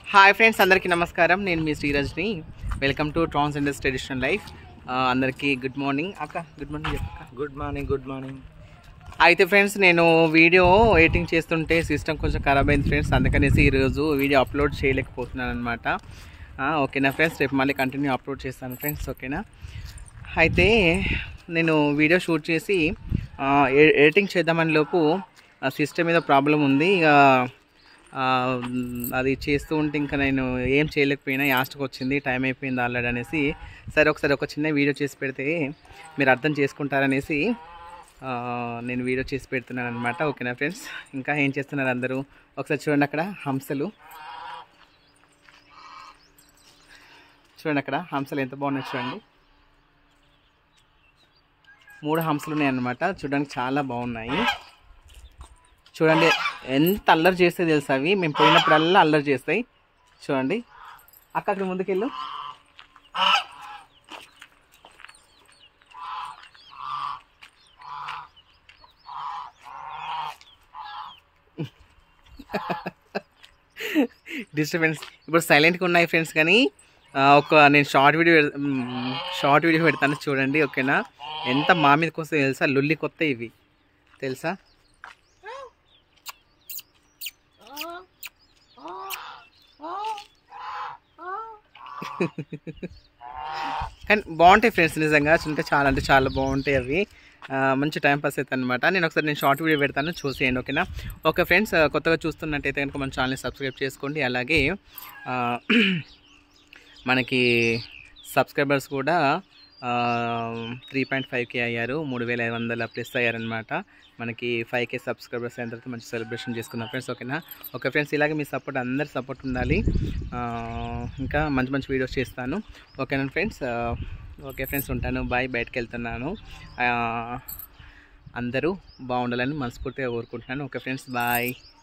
hi friends అందరికీ నమస్కారం నేను మీ Srirajni welcome to transgenders traditional life అందరికీ గుడ్ మార్నింగ్ అక్క గుడ్ మార్నింగ్ చెప్పక్క గుడ్ మార్నింగ్ గుడ్ మార్నింగ్ అయితే ఫ్రెండ్స్ నేను వీడియో ఎడిటింగ్ చేస్తుంటే సిస్టమ్ కొంచెం ఖరాబ్ అయింది ఫ్రెండ్స్ అందుకనేసి ఈరోజు వీడియో అప్లోడ్ చేయలేకపోతున్నాను అనమాట ఓకేనా ఫ్రెండ్స్ రేపు మళ్ళీ కంటిన్యూ అప్లోడ్ చేస్తాను ఫ్రెండ్స్ ఓకేనా అయితే నేను వీడియో షూట్ చేసి ఆ, ఎ- ఎడిటింగ్ చేద్దామని లోపు సిస్టమ్ మీద ప్రాబ్లం ఉంది ఇక ఆ, అది చేస్తూ ఉంటే ఇంకా నేను ఏం చేయలేకపోయినా యాస్ట్కి వచ్చింది టైం అయిపోయింది ఆల్రెడీ అనేసి సరే ఒకసారి ఒక చిన్న వీడియో చేసి పెడితే మీరు అర్థం చేసుకుంటారనేసి ఆ, నేను వీడియో చేసి పెడుతున్నాను అనమాట ఓకేనా ఫ్రెండ్స్ ఇంకా ఏం చేస్తున్నారు అందరూ ఒకసారి చూడండి అక్కడ హంసలు చూడండి అక్కడ హంసలు ఎంత బాగున్నాయి చూడండి మూడు హంసలు ఉన్నాయి అన్నమాట చూడడానికి చాలా బాగున్నాయి చూడండి ఎంత అల్లరి చేస్తాయి తెలుసా అవి మేము పోయినప్పుడల్లా అల్లరి చేస్తాయి చూడండి అక్క అక్కడ ముందుకెళ్ళు డిస్టర్బెన్స్ ఇప్పుడు సైలెంట్గా ఉన్నాయి ఫ్రెండ్స్ కానీ ఆ, ఒక నేను షార్ట్ వీడియో షార్ట్ వీడియో పెడతాను చూడండి ఓకేనా ఎంత మా మీదకి వస్తే తెలుసా లొల్లి కొత్త ఇవి తెలుసా కానీ బాగుంటాయి ఫ్రెండ్స్ నిజంగా అంటే చాలా అంటే చాలా బాగుంటాయి అవి ఆ, మంచి టైం పాస్ అవుతుంది అనమాట నేను ఒకసారి నేను షార్ట్ వీడియో పెడతాను చూసేయండి ఓకేనా ఓకే ఫ్రెండ్స్ కొత్తగా చూస్తున్నట్టయితే కనుక మన ఛానల్ని సబ్స్క్రైబ్ చేసుకోండి అలాగే ఆ, మనకి సబ్స్క్రైబర్స్ కూడా త్రీ పాయింట్ ఫైవ్ కే అయ్యారు మూడు వేల ఐదు వందల ప్లస్ అయ్యారనమాట మనకి ఫైవ్ కే సబ్స్క్రైబర్స్ అయిన తర్వాత మంచి సెలబ్రేషన్ చేసుకుందాం ఫ్రెండ్స్ ఓకేనా ఓకే ఫ్రెండ్స్ ఇలాగే మీ సపోర్ట్ అందరి సపోర్ట్ ఉండాలి ఆ, ఇంకా మంచి మంచి వీడియోస్ చేస్తాను ఓకేనా ఫ్రెండ్స్ ఓకే ఫ్రెండ్స్ ఉంటాను బాయ్ బయటకు వెళ్తున్నాను ఆ, అందరూ బాగుండాలని మనస్ఫూర్తిగా కోరుకుంటున్నాను ఓకే ఫ్రెండ్స్ బాయ్